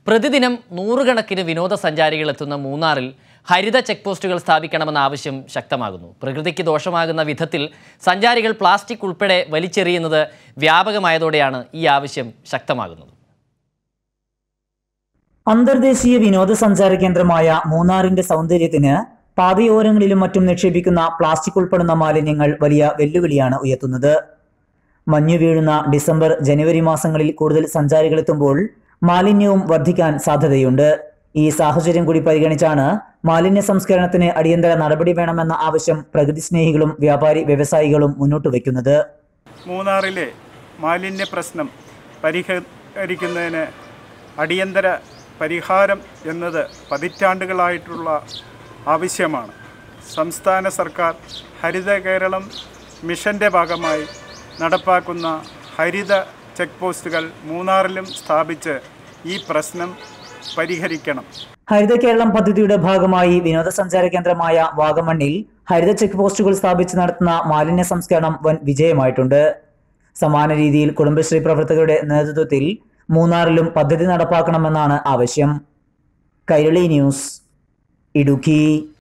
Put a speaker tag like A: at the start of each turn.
A: പ്രതിദിനം നൂറുകണക്കിന് വിനോദസഞ്ചാരികൾ എത്തുന്ന മൂന്നാറിൽ ഹരിത ചെക്ക് പോസ്റ്റുകൾ സ്ഥാപിക്കണമെന്ന ആവശ്യം ശക്തമാകുന്നു പ്രകൃതിക്ക് ദോഷമാകുന്ന വിധത്തിൽ സഞ്ചാരികൾ പ്ലാസ്റ്റിക് ഉൾപ്പെടെ വലിച്ചെറിയുന്നത് വ്യാപകമായതോടെയാണ് ഈ ആവശ്യം ശക്തമാകുന്നത്
B: അന്തർദേശീയ വിനോദസഞ്ചാര കേന്ദ്രമായ മൂന്നാറിന്റെ സൗന്ദര്യത്തിന് പാതയോരങ്ങളിലും മറ്റും നിക്ഷേപിക്കുന്ന പ്ലാസ്റ്റിക് ഉൾപ്പെടുന്ന മാലിന്യങ്ങൾ വലിയ വെല്ലുവിളിയാണ് ഉയർത്തുന്നത് മഞ്ഞു വീഴുന്ന ഡിസംബർ ജനുവരി മാസങ്ങളിൽ കൂടുതൽ സഞ്ചാരികൾ എത്തുമ്പോൾ മാലിന്യവും വർദ്ധിക്കാൻ സാധ്യതയുണ്ട് ഈ സാഹചര്യം കൂടി പരിഗണിച്ചാണ് മാലിന്യ സംസ്കരണത്തിന് അടിയന്തര നടപടി വേണമെന്ന ആവശ്യം പ്രകൃതി സ്നേഹികളും വ്യാപാരി വ്യവസായികളും മുന്നോട്ട് വയ്ക്കുന്നത്
C: മൂന്നാറിലെ മാലിന്യ പ്രശ്നം പരിഹരിക്കുന്നതിന് അടിയന്തര പരിഹാരം എന്നത് പതിറ്റാണ്ടുകളായിട്ടുള്ള ആവശ്യമാണ് സംസ്ഥാന സർക്കാർ ഹരിത കേരളം മിഷൻ്റെ ഭാഗമായി നടപ്പാക്കുന്ന ഹരിത ചെക്ക് പോസ്റ്റുകൾ മൂന്നാറിലും സ്ഥാപിച്ച് ഈ പ്രശ്നം പരിഹരിക്കണം
B: ഹരിത കേരളം പദ്ധതിയുടെ ഭാഗമായി വിനോദസഞ്ചാര കേന്ദ്രമായ വാഗമണ്ണിൽ ഹരിത ചെക്ക് പോസ്റ്റുകൾ സ്ഥാപിച്ച് നടത്തുന്ന മാലിന്യ സംസ്കരണം വൻ വിജയമായിട്ടുണ്ട് സമാന രീതിയിൽ കുടുംബശ്രീ പ്രവർത്തകരുടെ നേതൃത്വത്തിൽ മൂന്നാറിലും പദ്ധതി നടപ്പാക്കണമെന്നാണ് ആവശ്യം കൈരളി ന്യൂസ് ഇടുക്കി